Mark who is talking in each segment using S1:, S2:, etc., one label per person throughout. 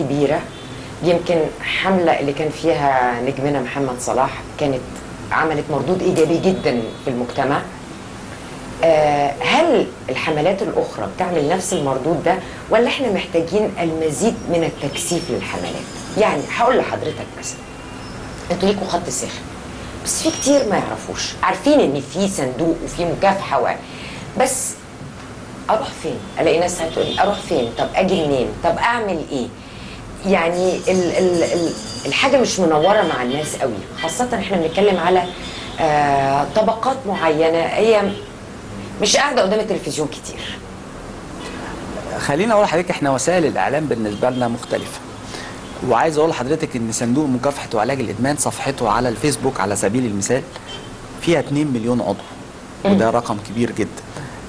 S1: كبيره يمكن حمله اللي كان فيها نجمنا محمد صلاح كانت عملت مردود ايجابي جدا في المجتمع آه، هل الحملات الاخرى بتعمل نفس المردود ده ولا احنا محتاجين المزيد من التكثيف للحملات يعني هقول لحضرتك مثلا انتوا ليكوا خط ساخن بس في كتير ما يعرفوش عارفين ان في صندوق وفي مكافحه و... بس اروح فين الاقي ناس هتقول لي اروح فين طب اجي منين طب اعمل ايه يعني ال ال ال الحاجه مش منوره مع الناس قوي خاصه احنا بنتكلم على آه طبقات معينه هي مش قاعده قدام التلفزيون كتير
S2: خليني اقول لحضرتك احنا وسائل الاعلام بالنسبه لنا مختلفه وعايز اقول لحضرتك ان صندوق مكافحه وعلاج الادمان صفحته على الفيسبوك على سبيل المثال فيها 2 مليون عضو وده رقم كبير جدا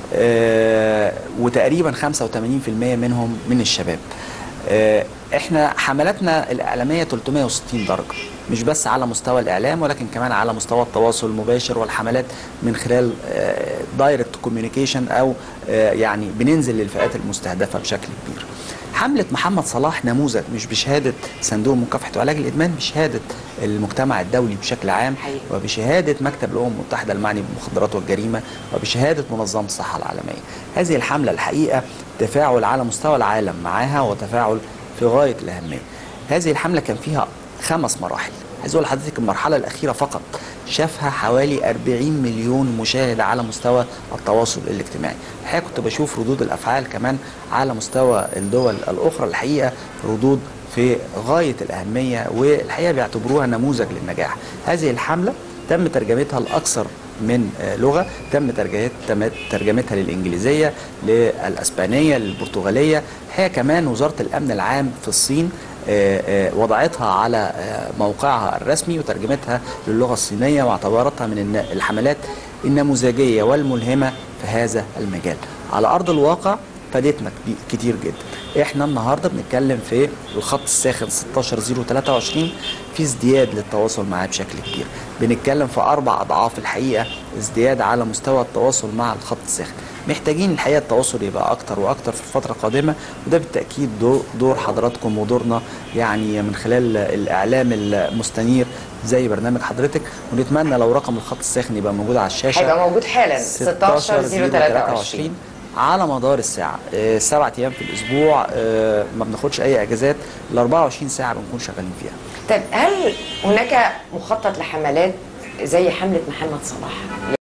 S2: آه وتقريبا 85% منهم من الشباب آه احنا حملاتنا الاعلاميه 360 درجه مش بس على مستوى الاعلام ولكن كمان على مستوى التواصل المباشر والحملات من خلال دايركت كوميونيكيشن او آه يعني بننزل للفئات المستهدفه بشكل كبير حملة محمد صلاح نموذج مش بشهادة صندوق مكافحة وعلاج الإدمان بشهادة المجتمع الدولي بشكل عام
S1: حقيقي.
S2: وبشهادة مكتب الأمم المتحدة المعني بالمخدرات والجريمة وبشهادة منظمة الصحة العالمية هذه الحملة الحقيقة تفاعل على مستوى العالم معها وتفاعل في غاية الأهمية هذه الحملة كان فيها خمس مراحل عايز اقول لحضرتك المرحله الاخيره فقط شافها حوالي 40 مليون مشاهد على مستوى التواصل الاجتماعي الحقيقه كنت بشوف ردود الافعال كمان على مستوى الدول الاخرى الحقيقه ردود في غايه الاهميه والحقيقه بيعتبروها نموذج للنجاح هذه الحمله تم ترجمتها لاكثر من آه، لغه تم ترجمت- تم ترجمتها للانجليزيه للاسبانيه للبرتغاليه الحقيقه كمان وزاره الامن العام في الصين آه، آه، وضعتها على آه، موقعها الرسمي وترجمتها للغه الصينيه واعتبرتها من الن- الحملات النموذجيه والملهمه في هذا المجال على ارض الواقع فادتنا كبي- كتير جدا احنا النهارده بنتكلم في الخط الساخن 16023 في ازدياد للتواصل معاه بشكل كبير بنتكلم في اربع اضعاف الحقيقه ازدياد على مستوى التواصل مع الخط الساخن محتاجين الحقيقه التواصل يبقى اكتر واكتر في الفتره القادمه وده بالتاكيد دور, دور حضراتكم ودورنا يعني من خلال الاعلام المستنير زي برنامج حضرتك ونتمنى لو رقم الخط الساخن يبقى موجود على الشاشه
S1: هيبقى موجود حالا 16023
S2: على مدار الساعة آه، سبعة أيام في الأسبوع آه، ما بناخدش أي أجازات ال 24 ساعة بنكون شغالين فيها
S1: طيب هل هناك مخطط لحملات زي حملة محمد صلاح